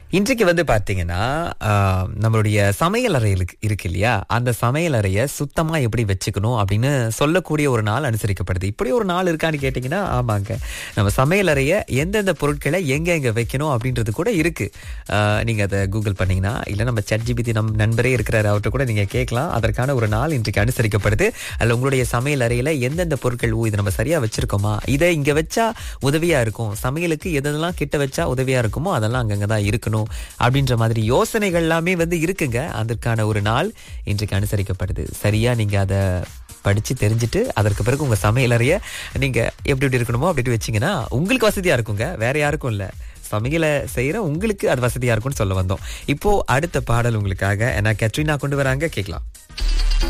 இன்றைக்கு வந்து பாத்தீங்கன்னா ஆஹ், நம்மளுடைய சமையல் அறை இருக்கு இருக்கு இல்லையா அந்த சமையல் அறைய சுத்தமா எப்படி வச்சுக்கணும் அப்படின்னு சொல்லக்கூடிய ஒரு நாள் அனுசரிக்கப்படுது இப்படி ஒரு நாள் இருக்கான்னு கேட்டீங்கன்னா ஆமாங்க நம்ம சமையல் அறைய எந்தெந்த பொருட்களை எங்க எங்க வைக்கணும் அப்படின்றது கூட இருக்கு ஆஹ், நீங்க அதை கூகுள் பண்ணீங்கன்னா இல்ல நம்ம சட்ஜிபிதி நம் நண்பரே இருக்கிறாரு அவர்கிட்ட கூட நீங்க கேட்கலாம் அதற்கான ஒரு நாள் இன்றைக்கு அனுசரிக்கப்படுது அதுல உங்களுடைய சமையல் அறையில எந்தெந்த பொருட்கள் ஓ இது நம்ம சரியா வச்சிருக்கோமா இதை இங்க வச்சா உதவியா இருக்கும் சமையலுக்கு எதெல்லாம் கிட்ட வச்சா உதவியா இருக்குமோ அதெல்லாம் அங்கங்க தான் இருக்கணும் அப்படின்ற மாதிரி யோசனைகள் எல்லாமே வந்து இருக்குங்க அதற்கான ஒரு நாள் இன்றைக்கு அனுசரிக்கப்படுது சரியா நீங்க அதை படிச்சு தெரிஞ்சுட்டு அதற்கு பிறகு உங்க சமையலறைய நீங்க எப்படி எப்படி இருக்கணுமோ அப்படி இப்படி வச்சீங்கன்னா உங்களுக்கு வசதியா இருக்குங்க வேற யாருக்கும் இல்ல சமையலை செய்யற உங்களுக்கு அது வசதியா இருக்கும்னு சொல்ல வந்தோம் இப்போ அடுத்த பாடல் உங்களுக்காக என்ன கட்ரினா கொண்டு வராங்க கேட்கலாம்